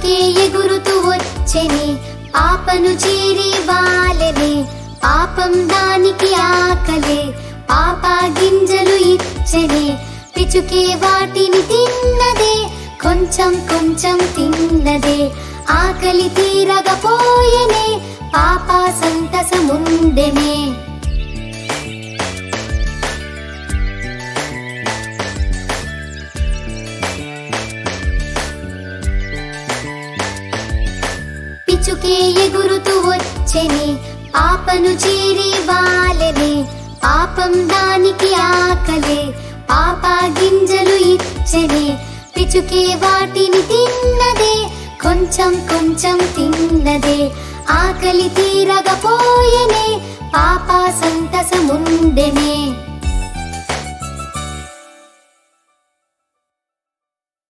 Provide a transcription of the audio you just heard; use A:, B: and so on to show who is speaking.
A: పిచుకే ఎగురుతూ వచ్చెని పాపను చేరి వాలెనే పాపం దానికి ఆకలే పాప గింజలు ఇచ్చెనే పిచుకే వాటిని తిన్నదే కొంచెం కొంచెం తిన్నదే ఆకలి తీరగపోయెనే పాప సంతసముండెనే పిచుకే ఎగురుతూ వచ్చెని పాపను చేరి వాలెనే పాపం దానికి ఆకలే పాప గింజలు ఇచ్చెనే పిచుకే వాటిని తిన్నదే కొంచెం కొంచెం తిన్నదే ఆకలి తీరగపోయెనే పాప సంతసముండెనే